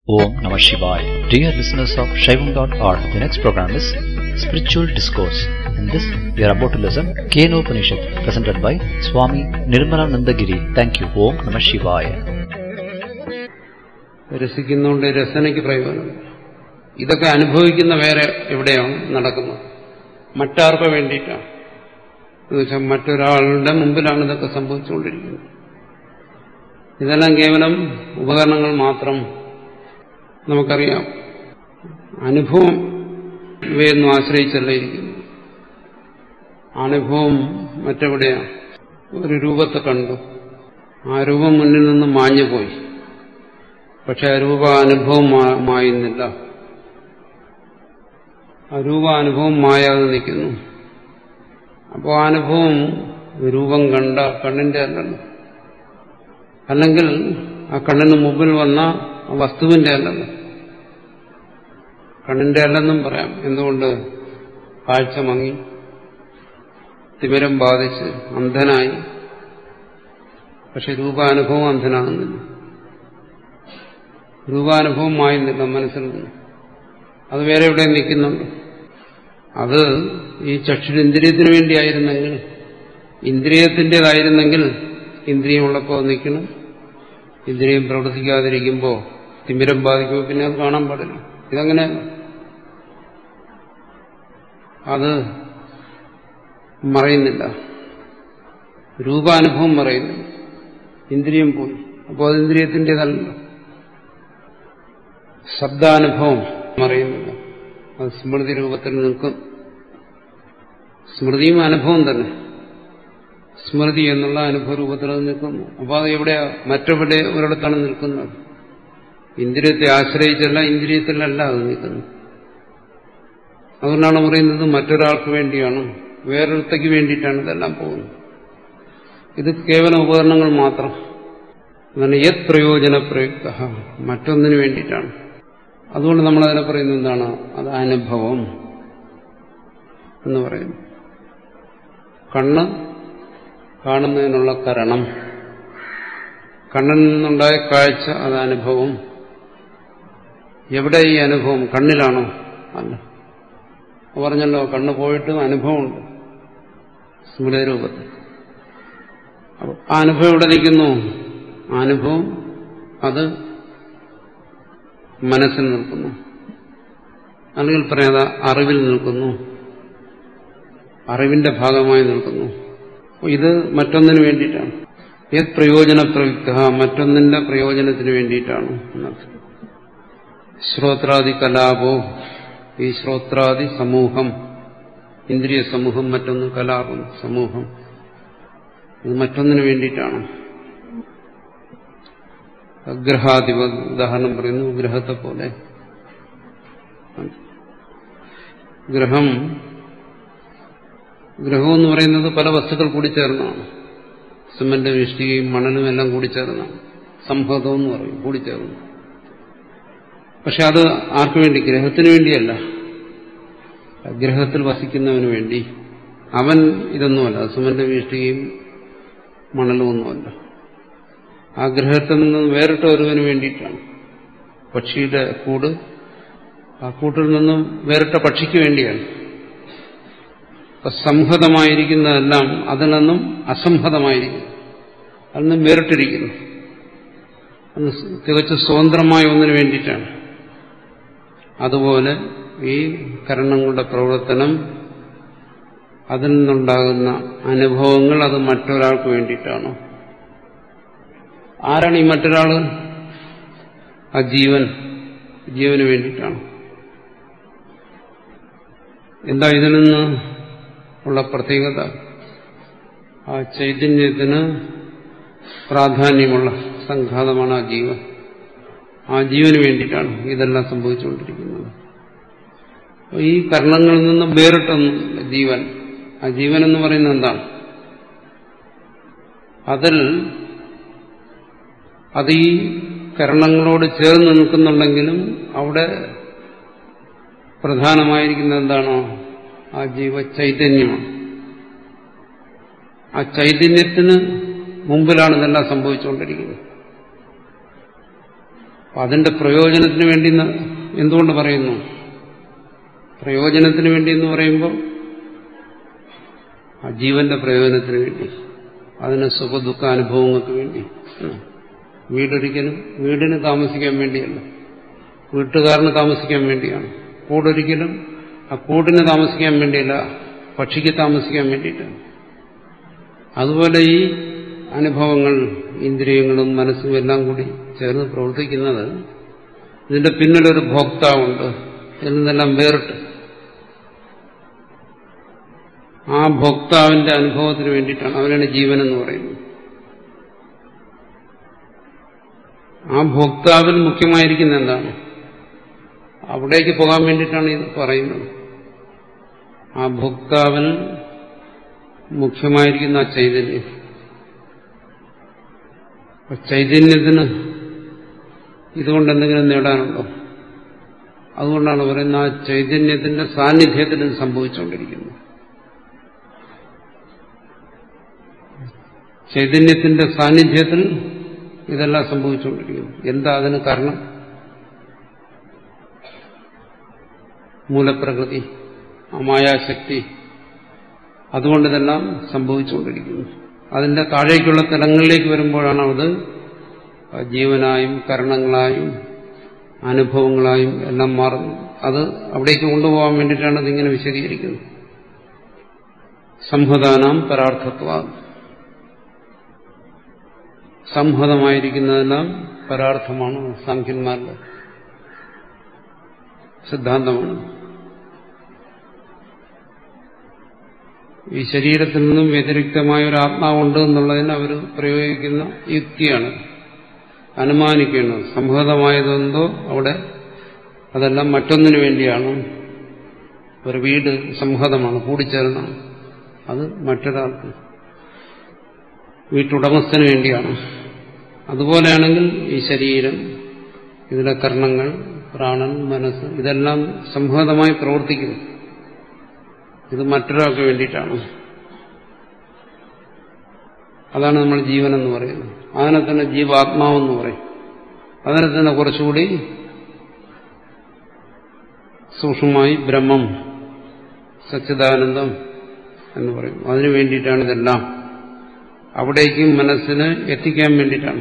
Om Namah Shivaya. Dear listeners of Shaivam.org, the next program is Spiritual Discourse. In this, we are about to listen Keno Upanishad, presented by Swami Nirmalanandagiri. Thank you. Om Namah Shivaya. രസിക്കുന്നതുകൊണ്ട് രസനയ്ക്ക് പ്രയോജനം ഇതൊക്കെ അനുഭവിക്കുന്ന വേറെ എവിടെയാണ് നടക്കുന്നത് മറ്റാർക്കു വേണ്ടിയിട്ടാണ് എന്നുവെച്ചാൽ മറ്റൊരാളുടെ മുമ്പിലാണ് ഇതൊക്കെ സംഭവിച്ചുകൊണ്ടിരിക്കുന്നത് ഇതെല്ലാം കേവലം ഉപകരണങ്ങൾ മാത്രം നമുക്കറിയാം അനുഭവം ഇവയൊന്നും ആശ്രയിച്ചല്ല ഇരിക്കുന്നു അനുഭവം മറ്റെവിടെയാണ് ഒരു രൂപത്തെ കണ്ടു ആ രൂപം മുന്നിൽ നിന്ന് മാഞ്ഞുപോയി പക്ഷെ ആ രൂപാനുഭവം മായുന്നില്ല ആ രൂപാനുഭവം മായാതെ നിൽക്കുന്നു അപ്പോൾ ആ അനുഭവം രൂപം കണ്ട കണ്ണിന്റെ അല്ലല്ലോ അല്ലെങ്കിൽ ആ കണ്ണിന് മുമ്പിൽ വന്ന ആ വസ്തുവിന്റെ അല്ലല്ലോ കണ്ണിന്റെ അല്ലെന്നും പറയാം എന്തുകൊണ്ട് കാഴ്ച മങ്ങി തിമിരം ബാധിച്ച് അന്ധനായി പക്ഷെ രൂപാനുഭവം അന്ധനാകുന്നില്ല രൂപാനുഭവം മായുന്നില്ല മനസ്സിൽ നിന്ന് അത് വേറെ എവിടെ നിൽക്കുന്നുണ്ട് അത് ഈ ചക്ഷുരിന്ദ്രിയത്തിന് വേണ്ടിയായിരുന്നെങ്കിൽ ഇന്ദ്രിയത്തിൻ്റെതായിരുന്നെങ്കിൽ ഇന്ദ്രിയമുള്ളപ്പോൾ നിൽക്കണം ഇന്ദ്രിയം പ്രവർത്തിക്കാതിരിക്കുമ്പോൾ തിമിരം ബാധിക്കുമ്പോൾ പിന്നെ അത് കാണാൻ പാടില്ല ഇതങ്ങനെ അത് മറയുന്നില്ല രൂപാനുഭവം മറയുന്നില്ല ഇന്ദ്രിയം പോയി അപ്പോൾ അത് ഇന്ദ്രിയത്തിൻ്റെതല്ല ശബ്ദാനുഭവം മറയുന്നില്ല അത് സ്മൃതി രൂപത്തിൽ നിൽക്കും സ്മൃതിയും അനുഭവം തന്നെ സ്മൃതി എന്നുള്ള അനുഭവ രൂപത്തിൽ അത് നിൽക്കുന്നു അപ്പോൾ അത് എവിടെയാ മറ്റെവിടെ ഒരിടത്താണ് നിൽക്കുന്നത് ഇന്ദ്രിയത്തെ ആശ്രയിച്ചല്ല ഇന്ദ്രിയത്തിലല്ല അത് നിൽക്കുന്നത് അതുകൊണ്ടാണ് പറയുന്നത് മറ്റൊരാൾക്ക് വേണ്ടിയാണ് വേറൊരുത്തേക്ക് വേണ്ടിയിട്ടാണ് ഇതെല്ലാം പോകുന്നത് ഇത് കേവലം ഉപകരണങ്ങൾ മാത്രം അതാണ് യത് പ്രയോജന പ്രയുക്ത മറ്റൊന്നിനു വേണ്ടിയിട്ടാണ് അതുകൊണ്ട് നമ്മൾ അതിനെ പറയുന്നത് എന്താണ് അത് അനുഭവം എന്ന് പറയുന്നു കണ്ണ് കാണുന്നതിനുള്ള കരണം കണ്ണിൽ നിന്നുണ്ടായ കാഴ്ച അത് അനുഭവം എവിടെ ഈ അനുഭവം കണ്ണിലാണോ അല്ല പറഞ്ഞല്ലോ കണ്ണ് പോയിട്ടും അനുഭവമുണ്ട് സ്മൃതി രൂപത്തിൽ അപ്പോൾ ആ അനുഭവം എവിടെ നിൽക്കുന്നു ആ അനുഭവം അത് മനസ്സിൽ നിൽക്കുന്നു അല്ലെങ്കിൽ പറയാതെ അറിവിൽ നിൽക്കുന്നു അറിവിന്റെ ഭാഗമായി നിൽക്കുന്നു ഇത് മറ്റൊന്നിനു വേണ്ടിയിട്ടാണ് ഏത് പ്രയോജന പ്രയുക്ത മറ്റൊന്നിന്റെ പ്രയോജനത്തിന് വേണ്ടിയിട്ടാണ് എന്നർത്ഥം ശ്രോത്രാദി കലാപോ ഈ ശ്രോത്രാദി സമൂഹം ഇന്ദ്രിയ സമൂഹം മറ്റൊന്ന് കലാപം സമൂഹം ഇത് മറ്റൊന്നിനു വേണ്ടിയിട്ടാണ് ഗ്രഹാധിപ ഉദാഹരണം പറയുന്നു ഗ്രഹത്തെ പോലെ ഗ്രഹം ഗ്രഹം എന്ന് പറയുന്നത് പല വസ്തുക്കൾ കൂടി ചേർന്നാണ് സിമന്റ് ഇഷ്ടികയും മണലും എല്ലാം കൂടി ചേർന്നാണ് സംഭവം എന്ന് പറയും കൂടി ചേർന്ന് പക്ഷെ അത് ആർക്കു വേണ്ടി ഗ്രഹത്തിന് വേണ്ടിയല്ല ഗ്രഹത്തിൽ വസിക്കുന്നവന് വേണ്ടി അവൻ ഇതൊന്നുമല്ല സിമന്റ് ഇഷ്ടികയും മണലും ഒന്നുമല്ല ആ ഗ്രഹത്തിൽ നിന്ന് വേറിട്ട ഒരുവന് വേണ്ടിയിട്ടാണ് പക്ഷിയുടെ കൂട് ആ കൂട്ടിൽ നിന്നും വേറിട്ട പക്ഷിക്ക് വേണ്ടിയാണ് അപ്പൊ സംഹതമായിരിക്കുന്നതെല്ലാം അതിൽ നിന്നും അസംഹതമായിരിക്കുന്നു അതിൽ നിന്നും വേറിട്ടിരിക്കുന്നു അത് തികച്ചും സ്വതന്ത്രമായ ഒന്നിനു വേണ്ടിയിട്ടാണ് അതുപോലെ ഈ കരണങ്ങളുടെ പ്രവർത്തനം അതിൽ നിന്നുണ്ടാകുന്ന അനുഭവങ്ങൾ അത് മറ്റൊരാൾക്ക് വേണ്ടിയിട്ടാണ് ആരാണ് ഈ മറ്റൊരാള് ആ ജീവൻ ജീവന് വേണ്ടിയിട്ടാണ് എന്താ ഇതിൽ നിന്ന് ഉള്ള പ്രത്യേകത ആ ചൈതന്യത്തിന് പ്രാധാന്യമുള്ള സംഘാതമാണ് ആ ജീവൻ ആ ജീവന് വേണ്ടിയിട്ടാണ് ഇതെല്ലാം സംഭവിച്ചുകൊണ്ടിരിക്കുന്നത് ഈ കർണങ്ങളിൽ നിന്നും വേറിട്ടൊന്നും ജീവൻ ആ ജീവൻ എന്ന് പറയുന്നത് എന്താണ് അതിൽ അത് ഈ കരണങ്ങളോട് ചേർന്ന് നിൽക്കുന്നുണ്ടെങ്കിലും അവിടെ പ്രധാനമായിരിക്കുന്നത് എന്താണോ ആ ജീവ ചൈതന്യമാണ് ആ ചൈതന്യത്തിന് മുമ്പിലാണ് ഇതെല്ലാം സംഭവിച്ചുകൊണ്ടിരിക്കുന്നത് അതിന്റെ പ്രയോജനത്തിന് വേണ്ടി എന്തുകൊണ്ട് പറയുന്നു പ്രയോജനത്തിന് വേണ്ടി എന്ന് പറയുമ്പോൾ ആ ജീവന്റെ പ്രയോജനത്തിന് വേണ്ടി അതിന് സുഖദുഃഖ അനുഭവങ്ങൾക്ക് വേണ്ടി വീടൊരിക്കലും വീടിന് താമസിക്കാൻ വേണ്ടിയല്ല വീട്ടുകാരന് താമസിക്കാൻ വേണ്ടിയാണ് കൂടൊരിക്കലും ആ കൂടിന് താമസിക്കാൻ വേണ്ടിയല്ല പക്ഷിക്ക് താമസിക്കാൻ വേണ്ടിയിട്ടാണ് അതുപോലെ ഈ അനുഭവങ്ങൾ ഇന്ദ്രിയങ്ങളും മനസ്സും എല്ലാം കൂടി ചേർന്ന് പ്രവർത്തിക്കുന്നത് ഇതിന്റെ പിന്നിലൊരു ഭോക്താവുണ്ട് എന്നെല്ലാം വേറിട്ട് ആ ഭോക്താവിന്റെ അനുഭവത്തിന് വേണ്ടിയിട്ടാണ് അവനാണ് ജീവൻ എന്ന് പറയുന്നത് ആ ഭോക്താവിൽ മുഖ്യമായിരിക്കുന്ന എന്താണ് അവിടേക്ക് പോകാൻ വേണ്ടിയിട്ടാണ് ഇത് പറയുന്നത് ആ ഭോക്താവിൽ മുഖ്യമായിരിക്കുന്ന ആ ചൈതന്യം ചൈതന്യത്തിന് ഇതുകൊണ്ട് എന്തെങ്കിലും നേടാനുണ്ടോ അതുകൊണ്ടാണ് പറയുന്നത് ആ ചൈതന്യത്തിന്റെ സാന്നിധ്യത്തിൽ ഇത് സംഭവിച്ചുകൊണ്ടിരിക്കുന്നത് ചൈതന്യത്തിന്റെ സാന്നിധ്യത്തിൽ ഇതെല്ലാം സംഭവിച്ചുകൊണ്ടിരിക്കുന്നു എന്താ അതിന് കാരണം മൂലപ്രകൃതി അമായാശക്തി അതുകൊണ്ട് ഇതെല്ലാം സംഭവിച്ചുകൊണ്ടിരിക്കുന്നു അതിന്റെ താഴേക്കുള്ള തലങ്ങളിലേക്ക് വരുമ്പോഴാണ് അത് ജീവനായും കരണങ്ങളായും അനുഭവങ്ങളായും എല്ലാം മാറുന്നത് അത് അവിടേക്ക് കൊണ്ടുപോകാൻ വേണ്ടിയിട്ടാണ് ഇതിങ്ങനെ വിശദീകരിക്കുന്നത് സംഹതാനാം പരാർത്ഥത്വ സംഹതമായിരിക്കുന്നതെല്ലാം പരാർത്ഥമാണ് സാഖ്യന്മാരുടെ സിദ്ധാന്തമാണ് ഈ ശരീരത്തിൽ നിന്നും വ്യതിരിക്തമായ ഒരു ആത്മാവുണ്ട് എന്നുള്ളതിന് അവർ പ്രയോഗിക്കുന്ന യുക്തിയാണ് അനുമാനിക്കുന്നത് സംഭവതമായതെന്തോ അവിടെ അതെല്ലാം മറ്റൊന്നിനു വേണ്ടിയാണ് ഒരു വീട് സംഹതമാണ് കൂടിച്ചേർന്നാണ് അത് മറ്റൊരാൾക്ക് വീട്ടുടമസ്ഥന് വേണ്ടിയാണ് അതുപോലെയാണെങ്കിൽ ഈ ശരീരം ഇതിലെ കർണങ്ങൾ പ്രാണൻ മനസ്സ് ഇതെല്ലാം സംഹതമായി പ്രവർത്തിക്കുന്നു ഇത് മറ്റൊരാൾക്ക് വേണ്ടിയിട്ടാണ് അതാണ് നമ്മൾ ജീവനെന്ന് പറയുന്നത് അതിനെ തന്നെ ജീവാത്മാവെന്ന് പറയും അതിനെ തന്നെ കുറച്ചുകൂടി സൂക്ഷ്മമായി ബ്രഹ്മം സച്ചിദാനന്ദം എന്ന് പറയും അതിനു വേണ്ടിയിട്ടാണ് ഇതെല്ലാം അവിടേക്കും മനസ്സിന് എത്തിക്കാൻ വേണ്ടിയിട്ടാണ്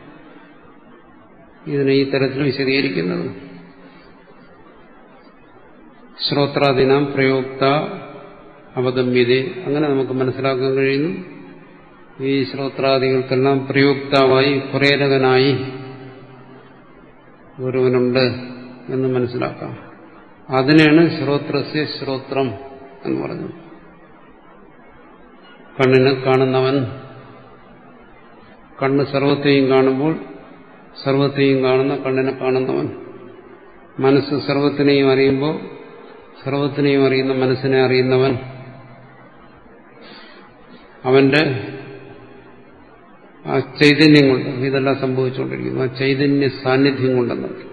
ഇതിനെ ഈ തരത്തിൽ വിശദീകരിക്കുന്നത് ശ്രോത്രാദിനാം പ്രയോക്ത അവഗമ്യത അങ്ങനെ നമുക്ക് മനസ്സിലാക്കാൻ കഴിയുന്നു ഈ ശ്രോത്രാദികൾക്കെല്ലാം പ്രയുക്താവായി പ്രേരകനായി ഒരുവനുണ്ട് എന്ന് മനസ്സിലാക്കാം അതിനെയാണ് ശ്രോത്രസ്യ ശ്രോത്രം എന്ന് പറഞ്ഞത് കണ്ണിന് കാണുന്നവൻ കണ്ണ് സർവത്തെയും കാണുമ്പോൾ സർവത്തെയും കാണുന്ന കണ്ണിനെ കാണുന്നവൻ മനസ്സ് സർവത്തിനെയും അറിയുമ്പോൾ സർവത്തിനെയും അറിയുന്ന മനസ്സിനെ അറിയുന്നവൻ അവന്റെ ആ ചൈതന്യം കൊണ്ട് ഇതെല്ലാം സംഭവിച്ചുകൊണ്ടിരിക്കുന്നു ആ ചൈതന്യ സാന്നിധ്യം കൊണ്ടെന്നത്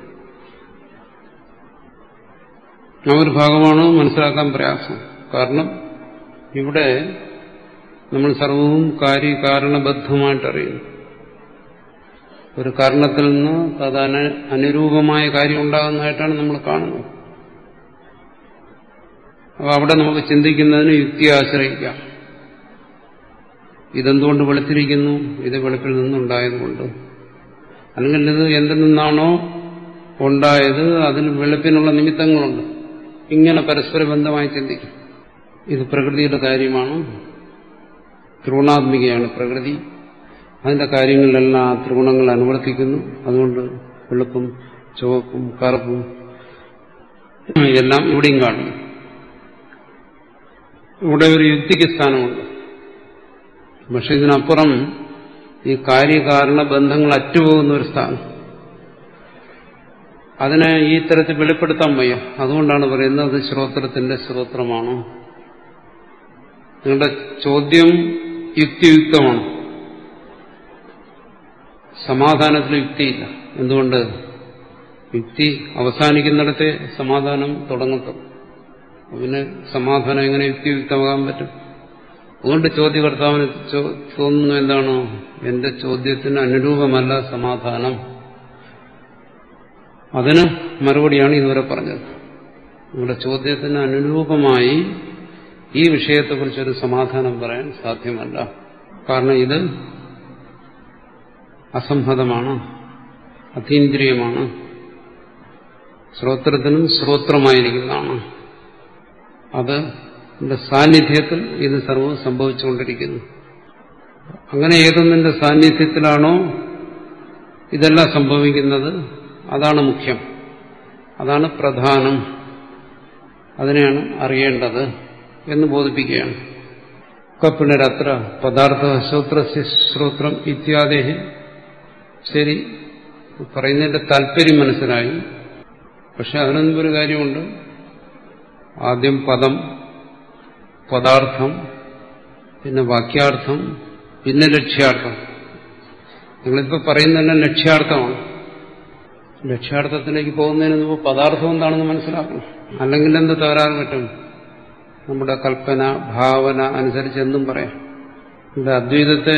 ആ ഒരു ഭാഗമാണ് മനസ്സിലാക്കാൻ പ്രയാസം കാരണം ഇവിടെ നമ്മൾ സർവവും കാര്യകാരണബദ്ധമായിട്ട് അറിയുന്നു ഒരു കാരണത്തിൽ നിന്ന് തദന അനുരൂപമായ കാര്യം ഉണ്ടാകുന്നതായിട്ടാണ് നമ്മൾ കാണുന്നത് അപ്പോൾ അവിടെ നമുക്ക് ചിന്തിക്കുന്നതിന് യുക്തി ആശ്രയിക്കാം ഇതെന്തുകൊണ്ട് വെളുത്തിരിക്കുന്നു ഇത് വെളുപ്പിൽ നിന്നുണ്ടായതുകൊണ്ട് അല്ലെങ്കിൽ ഇത് എന്തിൽ നിന്നാണോ ഉണ്ടായത് അതിന് വെളുപ്പിനുള്ള നിമിത്തങ്ങളുണ്ട് ഇങ്ങനെ പരസ്പര ബന്ധമായി ചിന്തിക്കും ഇത് പ്രകൃതിയുടെ കാര്യമാണ് ത്രിഗുണാത്മികയാണ് പ്രകൃതി അതിന്റെ കാര്യങ്ങളിലെല്ലാം ആ ത്രിഗുണങ്ങൾ അനുവർത്തിക്കുന്നു അതുകൊണ്ട് വെളുപ്പും ചുവപ്പും കറുപ്പും എല്ലാം ഇവിടെയും കാണുന്നു ഇവിടെ ഒരു യുക്തിക്ക് സ്ഥാനമുണ്ട് പക്ഷെ ഇതിനപ്പുറം ഈ കാര്യകാരണ ബന്ധങ്ങൾ അറ്റുപോകുന്ന ഒരു സ്ഥാനം അതിനെ ഈ തരത്തിൽ വെളിപ്പെടുത്താൻ വയ്യ അതുകൊണ്ടാണ് പറയുന്നത് അത് ശ്രോത്രത്തിന്റെ ശ്രോത്രമാണ് നിങ്ങളുടെ ചോദ്യം യുക്തിയുക്തമാണ് സമാധാനത്തിൽ യുക്തിയില്ല എന്തുകൊണ്ട് യുക്തി അവസാനിക്കുന്നിടത്തെ സമാധാനം തുടങ്ങത്തുള്ളൂ പിന്നെ സമാധാനം എങ്ങനെ യുക്തിയുക്തമാകാൻ പറ്റും അതുകൊണ്ട് ചോദ്യകർത്താവിന് തോന്നുന്നു എന്താണ് എന്റെ ചോദ്യത്തിന് അനുരൂപമല്ല സമാധാനം അതിന് മറുപടിയാണ് ഇതുവരെ പറഞ്ഞത് നിങ്ങളുടെ ചോദ്യത്തിന് അനുരൂപമായി ഈ വിഷയത്തെക്കുറിച്ചൊരു സമാധാനം പറയാൻ സാധ്യമല്ല കാരണം ഇത് അസംഹതമാണ് അതീന്ദ്രിയമാണ് ശ്രോത്രത്തിനും ശ്രോത്രമായിരിക്കുന്നതാണ് അത് സാന്നിധ്യത്തിൽ ഇത് സർവ്വം സംഭവിച്ചുകൊണ്ടിരിക്കുന്നു അങ്ങനെ ഏതൊന്നിന്റെ സാന്നിധ്യത്തിലാണോ ഇതെല്ലാം സംഭവിക്കുന്നത് അതാണ് മുഖ്യം അതാണ് പ്രധാനം അതിനെയാണ് അറിയേണ്ടത് എന്ന് ബോധിപ്പിക്കുകയാണ് കപ്പിണരത്ര പദാർത്ഥ ശ്രോത്രസ്യ ശ്രോത്രം ഇത്യാദി ശരി പറയുന്നതിന്റെ താല്പര്യം മനസ്സിലായി പക്ഷെ അതിനൊന്നും ഒരു കാര്യമുണ്ട് ആദ്യം പദം പദാർത്ഥം പിന്നെ വാക്യാർത്ഥം പിന്നെ ലക്ഷ്യാർത്ഥം നിങ്ങളിപ്പോൾ പറയുന്നതന്നെ ലക്ഷ്യാർത്ഥമാണ് ലക്ഷ്യാർത്ഥത്തിലേക്ക് പോകുന്നതിന് മുമ്പ് പദാർത്ഥം എന്താണെന്ന് മനസ്സിലാക്കണം അല്ലെങ്കിൽ എന്ത് തകരാറ് പറ്റും നമ്മുടെ കൽപ്പന ഭാവന അനുസരിച്ച് എന്തും പറയാം ഇവിടെ അദ്വൈതത്തെ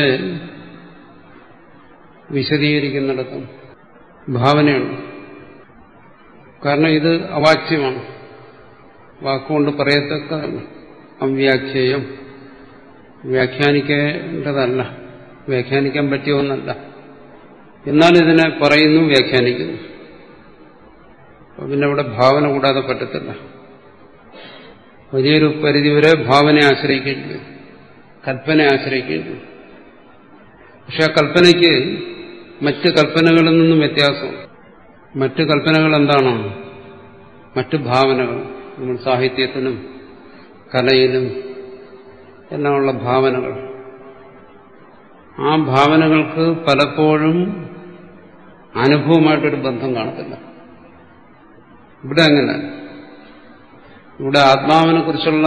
വിശദീകരിക്കുന്നിടത്തും ഭാവനയുണ്ട് കാരണം ഇത് അവാച്യമാണ് വാക്കുകൊണ്ട് പറയത്തക്കതല്ല അവ്യാഖ്യേയം വ്യാഖ്യാനിക്കേണ്ടതല്ല വ്യാഖ്യാനിക്കാൻ പറ്റിയ ഒന്നല്ല എന്നാൽ ഇതിനെ പറയുന്നു വ്യാഖ്യാനിക്കുന്നു അപ്പൊ പിന്നെ ഇവിടെ ഭാവന കൂടാതെ പറ്റത്തില്ല വലിയൊരു പരിധിവരെ ഭാവനയെ ആശ്രയിക്കേണ്ടി വരും കൽപ്പനയെ ആശ്രയിക്കേണ്ടി വരും പക്ഷെ ആ കൽപ്പനയ്ക്ക് മറ്റ് കൽപ്പനകളിൽ നിന്നും വ്യത്യാസം മറ്റ് കൽപ്പനകൾ എന്താണ് മറ്റ് ഭാവനകൾ നമ്മൾ സാഹിത്യത്തിനും കലയിലും എല്ലാമുള്ള ഭാവനകൾ ആ ഭാവനകൾക്ക് പലപ്പോഴും അനുഭവമായിട്ടൊരു ബന്ധം കാണത്തില്ല ഇവിടെ അങ്ങനെ ഇവിടെ ആത്മാവിനെ കുറിച്ചുള്ള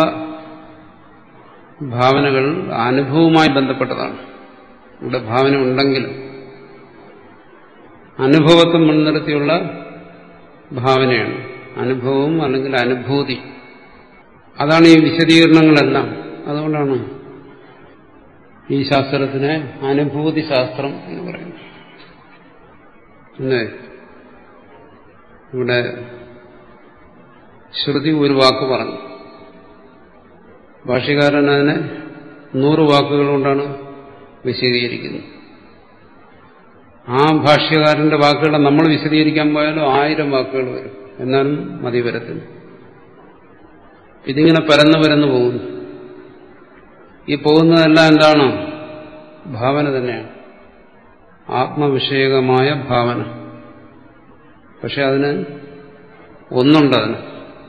ഭാവനകൾ അനുഭവവുമായി ബന്ധപ്പെട്ടതാണ് ഇവിടെ ഭാവന ഉണ്ടെങ്കിലും അനുഭവത്തെ മുൻനിർത്തിയുള്ള ഭാവനയാണ് അനുഭവം അല്ലെങ്കിൽ അനുഭൂതി അതാണ് ഈ വിശദീകരണങ്ങളെല്ലാം അതുകൊണ്ടാണ് ഈ ശാസ്ത്രത്തിനെ അനുഭൂതി ശാസ്ത്രം എന്ന് പറയുന്നത് അല്ലേ ഇവിടെ ശ്രുതി ഒരു വാക്ക് പറഞ്ഞു ഭാഷ്യകാരൻ അതിനെ നൂറ് വാക്കുകൾ കൊണ്ടാണ് വിശദീകരിക്കുന്നത് ആ ഭാഷ്യകാരന്റെ വാക്കുകളെ നമ്മൾ വിശദീകരിക്കാൻ പോയാലും ആയിരം വാക്കുകൾ വരും എന്നാലും മതി വരത്തില്ല ഇതിങ്ങനെ പരന്നു പരന്നു പോകുന്നു ഈ പോകുന്നതെല്ലാം എന്താണ് ഭാവന തന്നെയാണ് ആത്മവിഷയകമായ ഭാവന പക്ഷെ അതിന് ഒന്നുണ്ട് അതിന്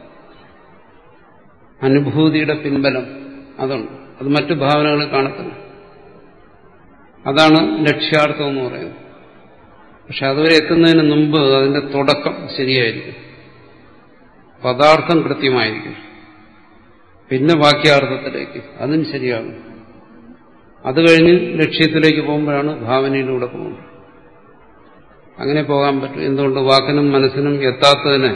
അനുഭൂതിയുടെ പിൻബലം അതുണ്ട് അത് മറ്റു ഭാവനകളിൽ കാണത്തില്ല അതാണ് ലക്ഷ്യാർത്ഥം എന്ന് പറയുന്നത് പക്ഷെ അതുവരെ എത്തുന്നതിന് മുമ്പ് അതിന്റെ തുടക്കം ശരിയായിരിക്കും പദാർത്ഥം കൃത്യമായിരിക്കും പിന്നെ വാക്യാർത്ഥത്തിലേക്ക് അതും ശരിയാകും അത് കഴിഞ്ഞ് ലക്ഷ്യത്തിലേക്ക് പോകുമ്പോഴാണ് ഭാവനയിലൂടെ പോകുന്നത് അങ്ങനെ പോകാൻ പറ്റും എന്തുകൊണ്ട് വാക്കിനും മനസ്സിനും എത്താത്തതിന്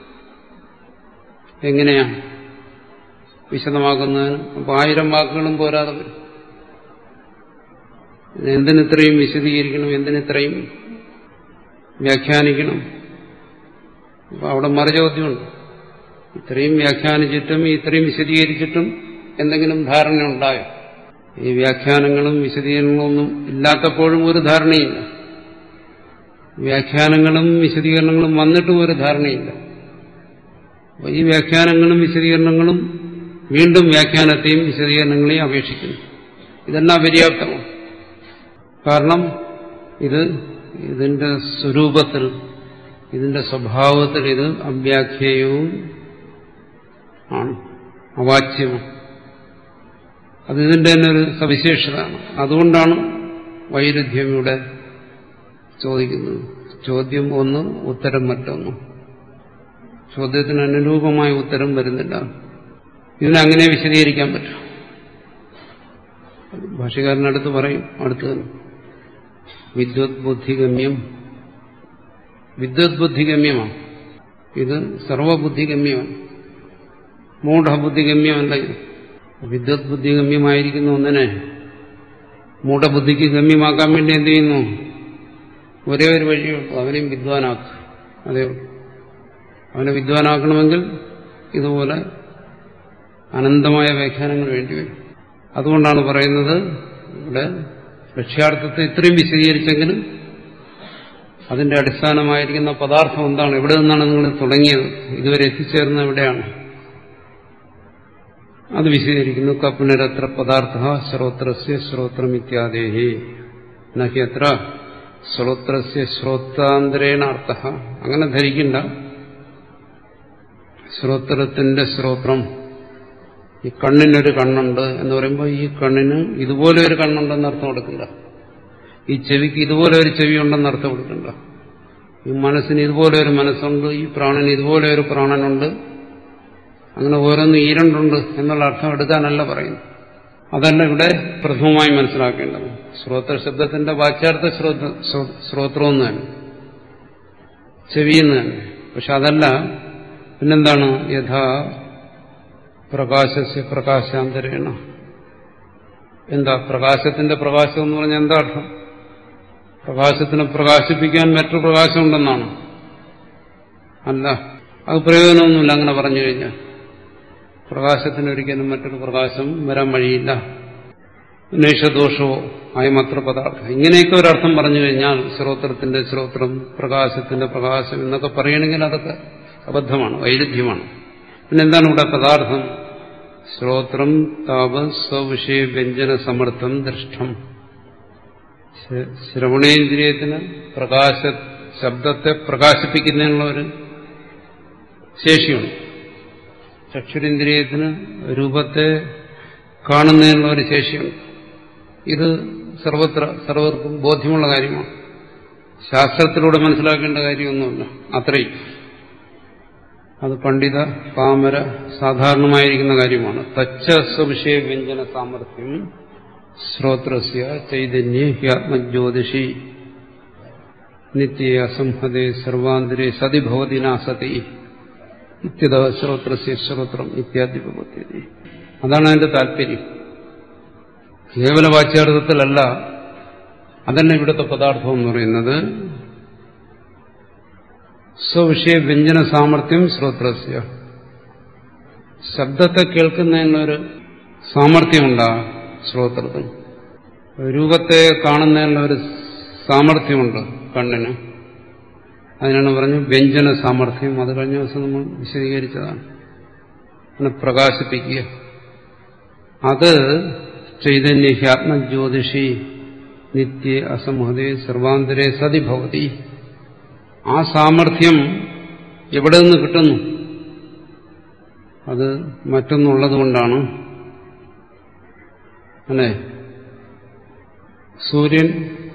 എങ്ങനെയാ വിശദമാക്കുന്നതിന് അപ്പൊ ആയിരം വാക്കുകളും പോരാതെ വരും എന്തിനിത്രയും വിശദീകരിക്കണം എന്തിനിത്രയും വ്യാഖ്യാനിക്കണം അപ്പൊ അവിടെ മറുചോദ്യമുണ്ട് ഇത്രയും വ്യാഖ്യാനിച്ചിട്ടും ഇത്രയും വിശദീകരിച്ചിട്ടും എന്തെങ്കിലും ധാരണ ഉണ്ടായോ ഈ വ്യാഖ്യാനങ്ങളും വിശദീകരണങ്ങളും ഒന്നും ഇല്ലാത്തപ്പോഴും ഒരു ധാരണയില്ല വ്യാഖ്യാനങ്ങളും വിശദീകരണങ്ങളും വന്നിട്ടും ഒരു ധാരണയില്ല അപ്പോൾ ഈ വ്യാഖ്യാനങ്ങളും വിശദീകരണങ്ങളും വീണ്ടും വ്യാഖ്യാനത്തെയും വിശദീകരണങ്ങളെയും അപേക്ഷിക്കുന്നു ഇതെല്ലാം പര്യാപ്തമാണ് കാരണം ഇത് ഇതിന്റെ സ്വരൂപത്തിൽ ഇതിന്റെ സ്വഭാവത്തിൽ ഇത് അവ്യാഖ്യേയവും ആണ് അവാച്യവും അത് ഇതിന്റെ തന്നെ ഒരു സവിശേഷതയാണ് അതുകൊണ്ടാണ് വൈരുദ്ധ്യം ഇവിടെ ചോദിക്കുന്നത് ചോദ്യം ഒന്ന് ഉത്തരം മറ്റൊന്ന് ചോദ്യത്തിന് അനുരൂപമായ ഉത്തരം വരുന്നില്ല ഇതിനങ്ങനെ വിശദീകരിക്കാൻ പറ്റും ഭാഷകാരനടുത്ത് പറയും അടുത്ത് തന്നെ വിദ്വത് ബുദ്ധിഗമ്യം വിദ്വത് ബുദ്ധിഗമ്യമാണ് ഇത് സർവബുദ്ധിഗമ്യമാണ് മൂഢബുദ്ധിഗമ്യമല്ല ഇത് വിദ്വത് ബുദ്ധിഗമ്യമായിരിക്കുന്ന ഒന്നിനെ മൂഢബുദ്ധിക്ക് ഗമ്യമാക്കാൻ വേണ്ടി എന്ത് ചെയ്യുന്നു ഒരേ ഒരു വഴിയുള്ളൂ അവനെയും വിദ്വാനാക്കും അതേ ഉള്ളൂ അവനെ വിദ്വാനാക്കണമെങ്കിൽ ഇതുപോലെ അനന്തമായ വ്യാഖ്യാനങ്ങൾ വേണ്ടിവരും അതുകൊണ്ടാണ് പറയുന്നത് ഇവിടെ ലക്ഷ്യാർത്ഥത്തെ ഇത്രയും വിശദീകരിച്ചെങ്കിലും അതിന്റെ അടിസ്ഥാനമായിരിക്കുന്ന പദാർത്ഥം എന്താണ് എവിടെ നിന്നാണ് നിങ്ങൾ തുടങ്ങിയത് ഇതുവരെ എത്തിച്ചേർന്നത് എവിടെയാണ് അത് വിശദീകരിക്കുന്നു കപ്പുനരത്ര പദാർത്ഥ ശ്രോത്രസ്യ ശ്രോത്രം ഇത്യാദേഹി നഹി അത്ര ശ്രോത്രസ്യ ശ്രോത്രാന്തരേണ അർത്ഥ അങ്ങനെ ധരിക്കണ്ട ശ്രോത്രത്തിന്റെ ശ്രോത്രം ഈ കണ്ണിനൊരു കണ്ണുണ്ട് എന്ന് പറയുമ്പോൾ ഈ കണ്ണിന് ഇതുപോലെ ഒരു കണ്ണുണ്ടെന്ന് അർത്ഥം കൊടുക്കണ്ട ഈ ചെവിക്ക് ഇതുപോലെ ഒരു ചെവി ഉണ്ടെന്ന് അർത്ഥം കൊടുക്കണ്ട ഈ മനസ്സിന് ഇതുപോലെ ഒരു മനസ്സുണ്ട് ഈ പ്രാണന് ഇതുപോലെ ഒരു പ്രാണനുണ്ട് അങ്ങനെ ഓരോന്ന് ഈ രണ്ടുണ്ട് എന്നുള്ള അർത്ഥം എടുക്കാനല്ല പറയുന്നു അതല്ല ഇവിടെ പ്രഥമമായി മനസ്സിലാക്കേണ്ടത് ശ്രോത്ര ശബ്ദത്തിന്റെ വാച്യാർത്ഥ ശ്രോത്രം എന്ന് തന്നെ ചെവിയെന്ന് തന്നെ പക്ഷെ അതല്ല പിന്നെന്താണ് യഥാ പ്രകാശസ്യ പ്രകാശാന്തരേണ എന്താ പ്രകാശത്തിന്റെ പ്രകാശം എന്ന് പറഞ്ഞാൽ എന്താ അർത്ഥം പ്രകാശത്തിനെ പ്രകാശിപ്പിക്കാൻ മറ്റൊരു പ്രകാശം ഉണ്ടെന്നാണ് അല്ല അത് പ്രയോജനമൊന്നുമില്ല അങ്ങനെ പറഞ്ഞു കഴിഞ്ഞാൽ പ്രകാശത്തിന് ഒരിക്കലും മറ്റൊരു പ്രകാശം വരാൻ വഴിയില്ല നേഷദോഷമോ അയമത്ര പദാർത്ഥം ഇങ്ങനെയൊക്കെ ഒരർത്ഥം പറഞ്ഞു കഴിഞ്ഞാൽ ശ്രോത്രത്തിന്റെ ശ്രോത്രം പ്രകാശത്തിന്റെ പ്രകാശം എന്നൊക്കെ പറയണമെങ്കിൽ അതൊക്കെ അബദ്ധമാണ് വൈരുദ്ധ്യമാണ് പിന്നെന്താണ് ഇവിടെ പദാർത്ഥം ശ്രോത്രം താപ സ്വവിഷയ വ്യഞ്ജന സമർത്ഥം ദൃഷ്ടം ശ്രവണേന്ദ്രിയത്തിന് പ്രകാശ ശബ്ദത്തെ പ്രകാശിപ്പിക്കുന്നതിനുള്ള ഒരു ശേഷിയുണ്ട് ചക്ഷുരേന്ദ്രിയത്തിന് രൂപത്തെ കാണുന്നതിനുള്ള ഒരു ശേഷിയുണ്ട് ഇത് സർവത്ര സർവർക്കും ബോധ്യമുള്ള കാര്യമാണ് ശാസ്ത്രത്തിലൂടെ മനസ്സിലാക്കേണ്ട കാര്യമൊന്നുമില്ല അത്രയും അത് പണ്ഡിത പാമര സാധാരണമായിരിക്കുന്ന കാര്യമാണ് തച്ച സ്വവിഷയ വ്യഞ്ജന സാമർഥ്യം ശ്രോത്രസ്യ ചൈതന്യ ഹ്യാത്മജ്യോതിഷി നിത്യ അസംഹതേ സർവാന്തരേ സതി ഭവതി നാസതി ഇത്യത ശ്രോത്രസ്യ ശ്രോത്രം ഇത്യാദി ഭവത്യതി അതാണ് അതിന്റെ താല്പര്യം കേവല വാച്യാർത്ഥത്തിലല്ല അതല്ല ഇവിടുത്തെ പദാർത്ഥം എന്ന് പറയുന്നത് സ്വവിഷയ വ്യഞ്ജന സാമർഥ്യം ശ്രോത്രസ്യ ശബ്ദത്തെ കേൾക്കുന്നതിനൊരു സാമർഥ്യമുണ്ടാകും ശ്രോത്രത്തിന് രൂപത്തെ കാണുന്നതിനുള്ള ഒരു സാമർഥ്യമുണ്ട് കണ്ണിന് അതിനാണ് പറഞ്ഞു വ്യഞ്ജന സാമർഥ്യം അത് കഴിഞ്ഞ ദിവസം നമ്മൾ വിശദീകരിച്ചതാണ് അതിനെ പ്രകാശിപ്പിക്കുക അത് ചൈതന്യ ഹ്യാത്മജ്യോതിഷി നിത്യ അസംഹതേ സർവാന്തരേ സതി ഭവതി ആ സാമർഥ്യം എവിടെ നിന്ന് കിട്ടുന്നു അത് മറ്റൊന്നുള്ളതുകൊണ്ടാണ് അല്ലേ സൂര്യൻ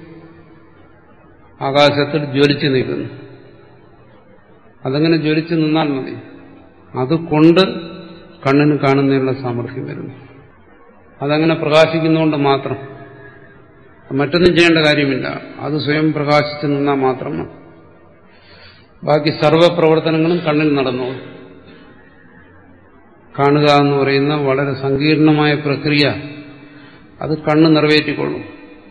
ആകാശത്തിൽ ജ്വലിച്ചു നിൽക്കുന്നു അതങ്ങനെ ജ്വലിച്ചു നിന്നാൽ മതി അതുകൊണ്ട് കണ്ണിന് കാണുന്നതിനുള്ള സാമർഥ്യം വരുന്നു അതങ്ങനെ പ്രകാശിക്കുന്നതുകൊണ്ട് മാത്രം മറ്റൊന്നും ചെയ്യേണ്ട കാര്യമില്ല അത് സ്വയം പ്രകാശിച്ചു നിന്നാൽ മാത്രം മതി ബാക്കി സർവ്വപ്രവർത്തനങ്ങളും കണ്ണിൽ നടന്നു കാണുക എന്ന് പറയുന്ന വളരെ സങ്കീർണമായ പ്രക്രിയ അത് കണ്ണ് നിറവേറ്റിക്കൊള്ളും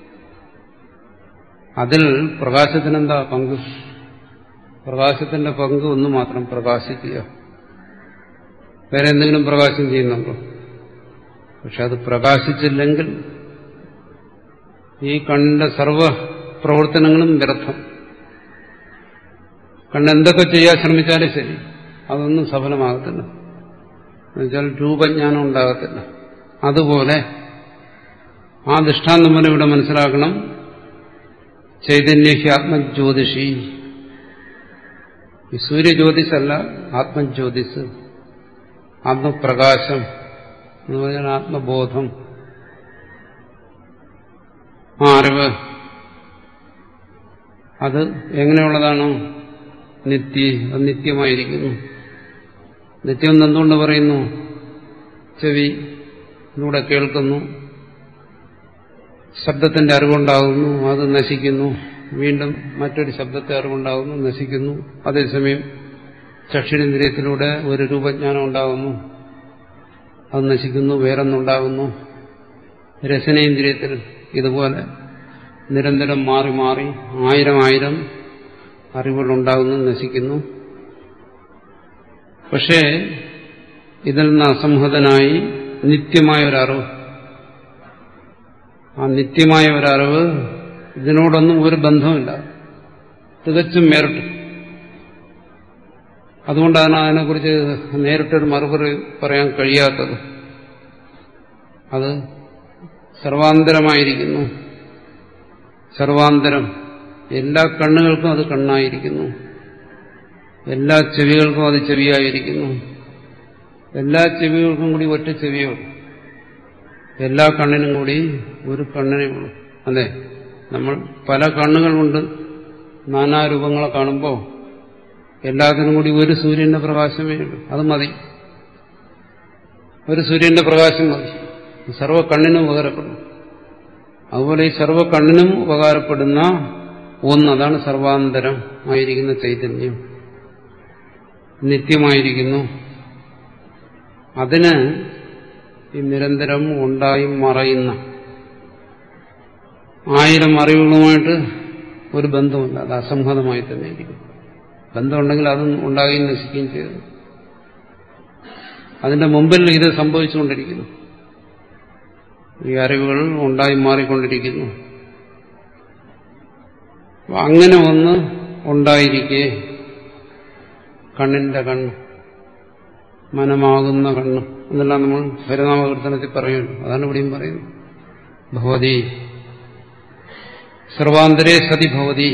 അതിൽ പ്രകാശത്തിനെന്താ പങ്ക് പ്രകാശത്തിന്റെ പങ്ക് ഒന്ന് മാത്രം പ്രകാശിക്കുക വേറെ എന്തെങ്കിലും പ്രകാശം ചെയ്യുന്നുണ്ടോ പക്ഷെ അത് പ്രകാശിച്ചില്ലെങ്കിൽ ഈ കണ്ണിന്റെ സർവ പ്രവർത്തനങ്ങളും വ്യർത്ഥം കണ്ണെന്തൊക്കെ ചെയ്യാൻ ശ്രമിച്ചാലും ശരി അതൊന്നും സഫലമാകത്തില്ല എന്നുവെച്ചാൽ രൂപജ്ഞാനം ഉണ്ടാകത്തില്ല അതുപോലെ ആ ദൃഷ്ടാന്തം പോലെ ഇവിടെ മനസ്സിലാക്കണം ചൈതന്യഹി ആത്മജ്യോതിഷി ഈ സൂര്യജ്യോതിഷല്ല ആത്മജ്യോതിസ് ആത്മപ്രകാശം എന്ന് പറഞ്ഞാൽ ആത്മബോധം ആ അറിവ് അത് എങ്ങനെയുള്ളതാണ് നിത്യ അത് നിത്യമായിരിക്കുന്നു നിത്യം എന്തുകൊണ്ട് പറയുന്നു ചെവി ഇതിലൂടെ കേൾക്കുന്നു ശബ്ദത്തിന്റെ അറിവുണ്ടാകുന്നു അത് നശിക്കുന്നു വീണ്ടും മറ്റൊരു ശബ്ദത്തെ അറിവുണ്ടാകുന്നു നശിക്കുന്നു അതേസമയം ചക്ഷുരേന്ദ്രിയത്തിലൂടെ ഒരു രൂപജ്ഞാനം ഉണ്ടാകുന്നു അത് നശിക്കുന്നു വേറൊന്നുണ്ടാകുന്നു രസനേന്ദ്രിയത്തിൽ ഇതുപോലെ നിരന്തരം മാറി മാറി ആയിരം ആയിരം അറിവുകളുണ്ടാകുന്നു നശിക്കുന്നു പക്ഷേ ഇതിൽ നിന്ന് അസംഹതനായി നിത്യമായ ഒരറിവ് ആ നിത്യമായ ഒരറിവ് ഇതിനോടൊന്നും ഒരു ബന്ധമില്ല തികച്ചും വേറിട്ട് അതുകൊണ്ടാണ് അതിനെക്കുറിച്ച് നേരിട്ടൊരു മറുപടി പറയാൻ കഴിയാത്തത് അത് സർവാന്തരമായിരിക്കുന്നു സർവാന്തരം എല്ലാ കണ്ണുകൾക്കും അത് കണ്ണായിരിക്കുന്നു എല്ലാ ചെവികൾക്കും അത് ചെവിയായിരിക്കുന്നു എല്ലാ ചെവികൾക്കും കൂടി ഒറ്റ ചെവിയുള്ളൂ എല്ലാ കണ്ണിനും കൂടി ഒരു കണ്ണിനേ ഉള്ളൂ അതെ നമ്മൾ പല കണ്ണുകളുണ്ട് നാനാരൂപങ്ങളെ കാണുമ്പോൾ എല്ലാത്തിനും കൂടി ഒരു സൂര്യന്റെ പ്രകാശമേ ഉള്ളൂ അത് മതി ഒരു സൂര്യന്റെ പ്രകാശം മതി സർവ്വ കണ്ണിനും ഉപകാരപ്പെടും അതുപോലെ ഈ സർവ്വ കണ്ണിനും ഉപകാരപ്പെടുന്ന ഒന്ന് അതാണ് സർവാന്തരം ആയിരിക്കുന്ന ചൈതന്യം നിത്യമായിരിക്കുന്നു അതിന് ഈ നിരന്തരം ഉണ്ടായി മറയുന്ന ആയിരം അറിവുകളുമായിട്ട് ഒരു ബന്ധമില്ല അത് അസംഹതമായി തന്നെ ഇരിക്കും ബന്ധമുണ്ടെങ്കിൽ അതും ഉണ്ടാകുകയും നശിക്കുകയും ചെയ്തു അതിന്റെ മുമ്പിൽ ഇത് സംഭവിച്ചുകൊണ്ടിരിക്കുന്നു ഈ അറിവുകൾ ഉണ്ടായി മാറിക്കൊണ്ടിരിക്കുന്നു അങ്ങനെ ഒന്ന് ഉണ്ടായിരിക്കെ കണ്ണിന്റെ കണ്ണ് മനമാകുന്ന കണ്ണ് എന്നെല്ലാം നമ്മൾ ഹരിനാമകീർത്തനത്തിൽ പറയുന്നു അതാണ് ഇവിടെയും പറയുന്നത് ഭവതി സർവാന്തരേ സതി ഭവതി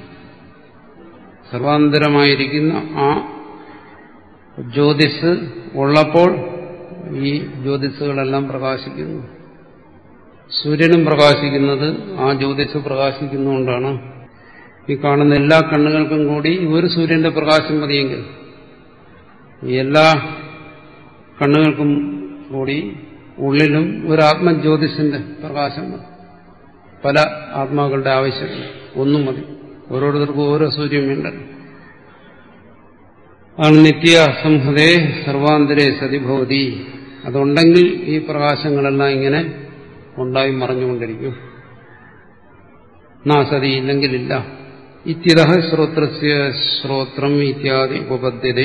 സർവാന്തരമായിരിക്കുന്ന ആ ജ്യോതിസ് ഉള്ളപ്പോൾ ഈ ജ്യോതിസുകളെല്ലാം പ്രകാശിക്കുന്നു സൂര്യനും പ്രകാശിക്കുന്നത് ആ ജ്യോതിസ് പ്രകാശിക്കുന്നതുകൊണ്ടാണ് ഈ കാണുന്ന എല്ലാ കണ്ണുകൾക്കും കൂടി ഒരു സൂര്യന്റെ പ്രകാശം മതിയെങ്കിൽ എല്ലാ കണ്ണുകൾക്കും കൂടി ഉള്ളിലും ഒരു ആത്മജ്യോതിസിന്റെ പ്രകാശം മതി പല ആത്മാക്കളുടെ ആവശ്യമില്ല ഒന്നും മതി ഓരോരുത്തർക്കും ഓരോ സൂര്യൻ വേണ്ടല്ലോ ആണ് നിത്യ സംഹതേ സർവാന്തരേ സതിഭവതി അതുണ്ടെങ്കിൽ ഈ പ്രകാശങ്ങളെല്ലാം ഇങ്ങനെ ഉണ്ടായി മറഞ്ഞുകൊണ്ടിരിക്കും നാസതി ഇല്ലെങ്കിലില്ല ഇത്യത ശ്രോത്രസ്യ ശ്രോത്രം ഇത്യാദി ഉപപദ്ധ്യതേ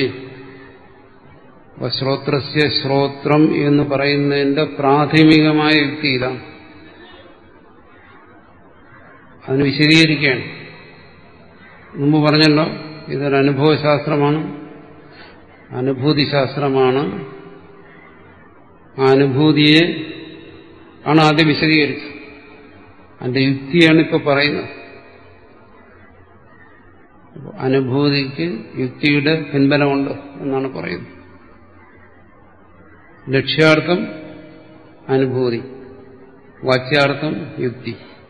ശ്രോത്രസ്യ ശ്രോത്രം എന്ന് പറയുന്നതിന്റെ പ്രാഥമികമായ യുക്തി ഇതാണ് അതിന് വിശദീകരിക്കുകയാണ് മുമ്പ് പറഞ്ഞല്ലോ ഇതൊരു അനുഭവശാസ്ത്രമാണ് അനുഭൂതിശാസ്ത്രമാണ് ആ അനുഭൂതിയെ ആണ് ആദ്യം വിശദീകരിച്ചത് അതിന്റെ യുക്തിയാണ് ഇപ്പൊ പറയുന്നത് അനുഭൂതിക്ക് യുക്തിയുടെ പിൻബലമുണ്ട് എന്നാണ് പറയുന്നത് ലക്ഷ്യാർത്ഥം അനുഭൂതി വാച്യാർത്ഥം യുക്തി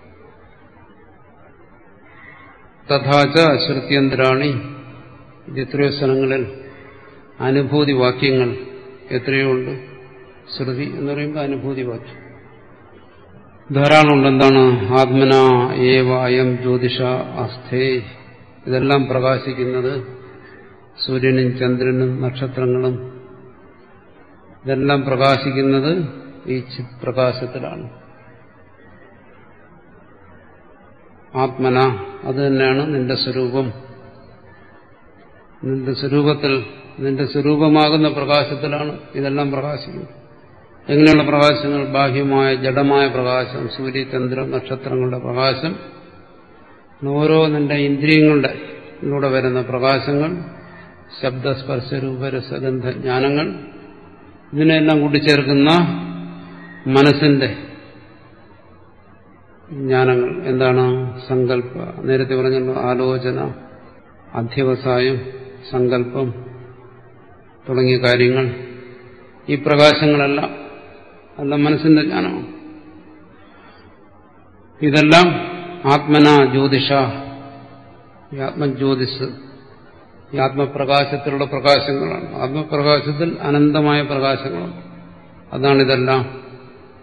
തഥാച ശ്രുത്യന്തരാണി ഇത് എത്രയോ സ്ഥലങ്ങളിൽ അനുഭൂതി വാക്യങ്ങൾ എത്രയോ ഉണ്ട് ശ്രുതി എന്ന് പറയുമ്പോൾ അനുഭൂതി വാക്യം ധാരാളമുണ്ട് എന്താണ് ആത്മന ഏവ അയം ജ്യോതിഷ അസ്ഥേ ഇതെല്ലാം പ്രകാശിക്കുന്നത് സൂര്യനും ചന്ദ്രനും നക്ഷത്രങ്ങളും ഇതെല്ലാം പ്രകാശിക്കുന്നത് ഈ ചിത് പ്രകാശത്തിലാണ് ആത്മന അത് തന്നെയാണ് നിന്റെ സ്വരൂപം നിന്റെ സ്വരൂപത്തിൽ നിന്റെ സ്വരൂപമാകുന്ന പ്രകാശത്തിലാണ് ഇതെല്ലാം പ്രകാശിക്കുന്നത് എങ്ങനെയുള്ള പ്രകാശങ്ങൾ ബാഹ്യമായ ജഡമായ പ്രകാശം സൂര്യചന്ദ്ര നക്ഷത്രങ്ങളുടെ പ്രകാശം ഓരോ നിന്റെ ഇന്ദ്രിയങ്ങളുടെ ലൂടെ വരുന്ന പ്രകാശങ്ങൾ ശബ്ദസ്പർശ രൂപരസഗന്ധ ജ്ഞാനങ്ങൾ ഇതിനെല്ലാം കൂട്ടിച്ചേർക്കുന്ന മനസ്സിന്റെ ജ്ഞാനങ്ങൾ എന്താണ് സങ്കല്പ നേരത്തെ പറഞ്ഞല്ലോ ആലോചന അധ്യവസായം സങ്കല്പം തുടങ്ങിയ കാര്യങ്ങൾ ഈ പ്രകാശങ്ങളെല്ലാം അല്ല മനസ്സിന്റെ ജ്ഞാനമാണ് ഇതെല്ലാം ആത്മന ജ്യോതിഷ ഈ ആത്മജ്യോതിസ് ഈ ആത്മപ്രകാശത്തിലുള്ള പ്രകാശങ്ങളാണ് ആത്മപ്രകാശത്തിൽ അനന്തമായ പ്രകാശങ്ങളുണ്ട് അതാണിതെല്ലാം